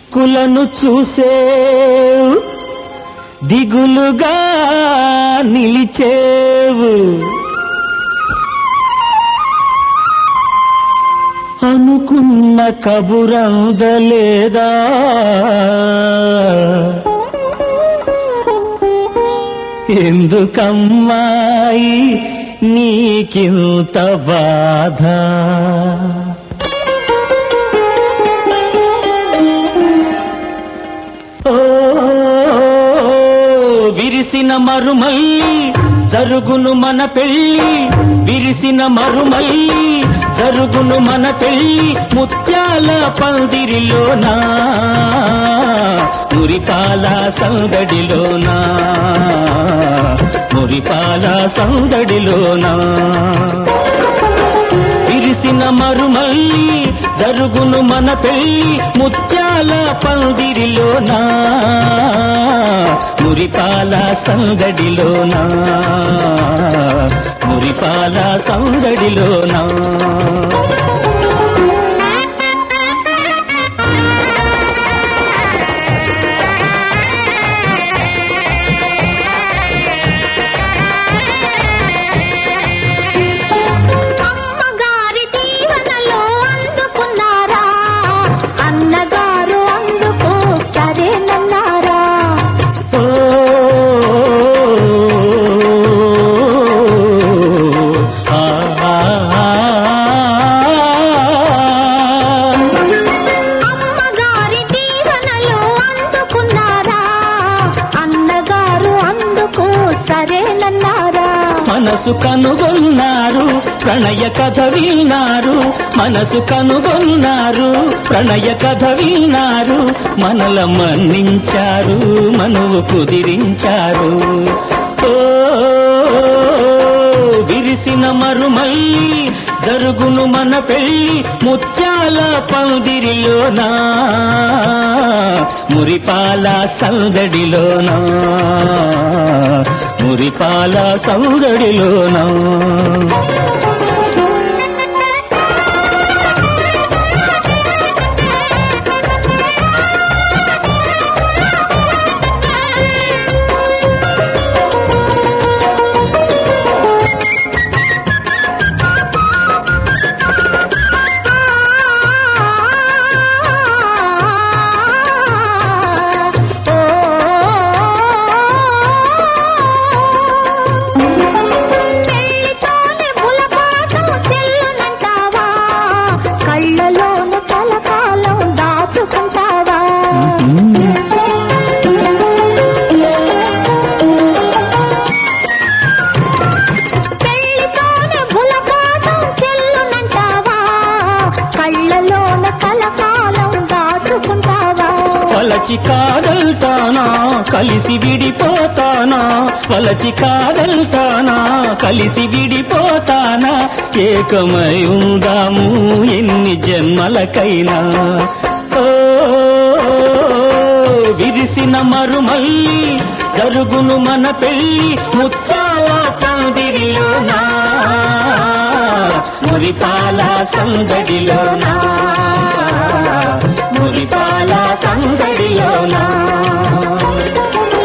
దిక్కులను చూసే దిగులుగా నిలిచేవు అనుకున్న కబురందలేదా ఎందుకమ్మాయి నీకింత బాధ ఓ విరిసిన మరుమల్లి జరుగును మన పెళ్ళి విరిసిన మరుమల్లి జరుగును మన పెళ్ళి ముత్యాల పందిరిలోనా మురిపాల సందడిలోనా మురిపాల సందడిలోనా విరిసిన మరుమల్లి జరుగును మన పెళ్ళి ముత్యాల పందిరిలోనా మురిపాల సందడిలోనా మురిపాల సందడిలోనా అమ్మగారి దీవెనలు అందుకున్నారా అన్నగారు అందుకు సరేనన్నారా ఓ ఆ, ఆ, ఆ, అమ్మగారి దీవెనలు అందుకున్నారా అన్నగారు అందుకు సరేనన్నారా మనసు కనుగొన్నారు ప్రణయ కథ విన్నారు మనసు కనుగొన్నారు ప్రణయ కథ విన్నారు మనల మన్నించారు మనువు కుదిరించారు ఓ విరిసిన మరుమల్లి జరుగును మన పెళ్ళి ముత్యాల పందిరిలోనా మురిపాల సందడిలోనా మురిపాల సందడిలోనా పెళ్లితోనే ములపాటం చెల్లునంటావా కళ్ళలోను కలకాలం దాచుకుంటావా పెళ్లితోనే ములపాటం చెల్లునంటావా కళ్ళలోన కలకాలం దాచుకుంటావా వలచి కాదల్తానా కలిసి విడిపోతానా వలచి కాదల్తానా కలిసి విడిపోతానా ఏకమై ఉందాము ఎన్ని జన్మలకైనా ఓ విరిసిన మరుమల్లి జరుగును మన పెళ్ళి ముచ్చాల పందిరిలోనా మురిపాల సందడిలోనా మురిపాల సందడిలోనా